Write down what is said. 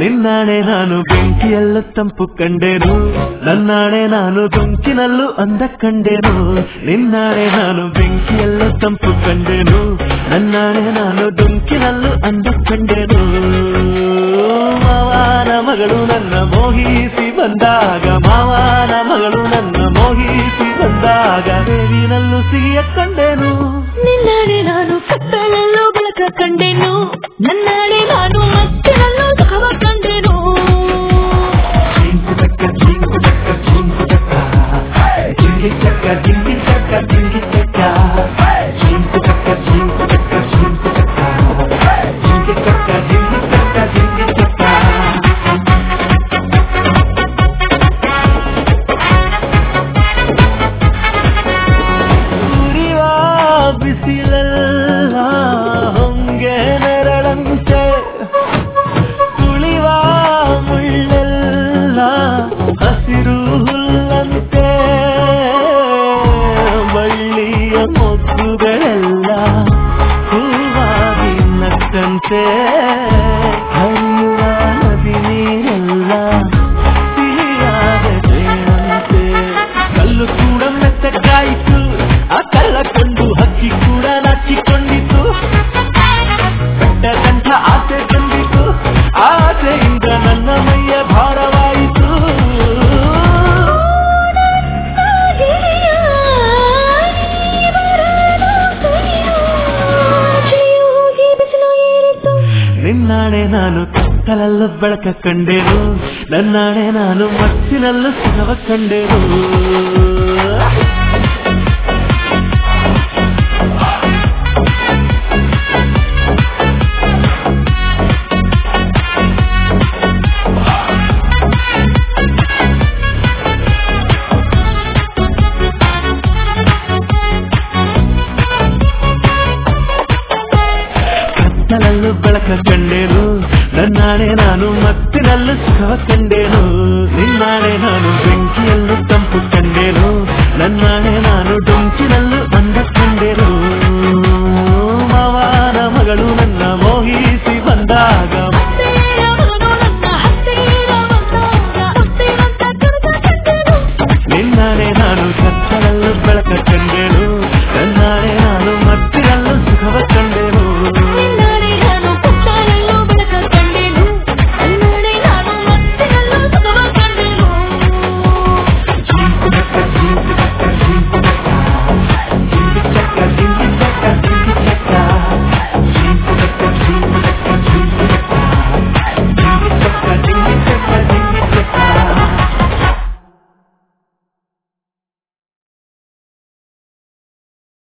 ನಿನ್ನಾಣೆ ನಾನು ಬೆಂಕಿಯಲ್ಲ ತಂಪು ಕಂಡೆನು ನನ್ನಾಣೆ ನಾನು ದುಂಕಿನಲ್ಲೂ ಅಂದ ಕಂಡೆನು ನಿನ್ನಾಣೆ ನಾನು ಬೆಂಕಿಯಲ್ಲ ತಂಪು ಕಂಡೆನು ನನ್ನಾಣೆ ನಾನು ದುಂಕಿನಲ್ಲೂ ಅಂದ ಕಂಡೆನು ಮಾವನ ಮಗಳು ನನ್ನ ಮೋಹಿಸಿ ಬಂದಾಗ ಮಾವನ ಮಗಳು ನನ್ನ ಮೋಹಿಸಿ ಬಂದಾಗ ಬೇವಿನಲ್ಲೂ ಸಿಹಿಯ ಕಂಡೆನು ನಿನ್ನಾಣೆ ನಾನು ಕತ್ತಲಲ್ಲೂ ಬೆಳಕ ಕಂಡೆನು ನನ್ನಾಣೆ ನಾನು ಮತ್ತಿನಲ್ಲೂ ಸುಖವ ಕಂಡೆನು ಜಿಂಕು ಚಕ್ಕ ಜಿಂಕು ಚಕ್ಕ ಜಿಂಕು ಚಕ್ಕ ಜಿಂಗಿ ಚಕ್ಕ ಜಿಂಗಿ ಚಕ್ಕ ಜಿಂಗಿ ಚಕ್ಕ ಜಿಂಕು ಚಕ್ಕ ಜಿಂಕು ಚಕ್ಕ ಜಿಂಕು ಚಕ್ಕ ಜಿಂಗಿ ಚಕ್ಕ ಜಿಂಗಿ ಚಕ್ಕ ಜಿಂಗಿ ಚಕ್ಕ ಉರಿವ ಬಿಸಿಲಲ್ಲ ಹೊಂಗೆ ನೆರಳಂತೆ ತುಳಿವ ಮುಳ್ಳೆಲ್ಲ ಹಸಿರು ಹುಲ್ಲಂತೆ ಬಳ್ಳಿಯ ಮೊಗ್ಗುಗಳೆಲ್ಲ ಹೂವಾಗಿ ನಕ್ಕಂತೆ ಹರಿಯುವ ನದಿ ನೀರೆಲ್ಲ ಸಿಹಿಯಾದ ಜೇನಂತೆ ಕಲ್ಲು ಕೂಡ ಮೆತ್ತಗಾಯಿತು ಆ ಕಲ್ಲ ಕಂಡು ಹಕ್ಕಿ ಕೂಡ ನಾಚಿಕೊಂಡಿತು ಬೆಟ್ಟ ಕಂಠ ಆಸೆ ಕಂಡಿತು ಆಸೆಯಿಂದ ನನ್ನ ಮೈಯ ಭಾರವಾಯಿತು ಗೆಳೆಯ, ನೀ ಬರಲು ಕೈಯೋ, ಚಳಿಯು ಹೋಗಿ ಬಿಸಿಲು ಏರಿತು ನಿನ್ನಾಣೆ ನಾನು ಕತ್ತಲಲ್ಲೂ ಬೆಳಕ ಕಂಡೆನು ನನ್ನಾಣೆ ನಾನು ಮತ್ತಿನಲ್ಲೂ ಸುಖವ ಕಂಡೆನು ಕತ್ತಲಲ್ಲೂ ಬೆಳಕ ಕಂಡೆನು ನನ್ನಾಣೆ ನಾನು ಮತ್ತಿನಲ್ಲೂ ಸುಖವ ಕಂಡೆನು ನಿನ್ನಾಣೆ ನಾನು ಬೆಂಕಿಯಲ್ಲೂ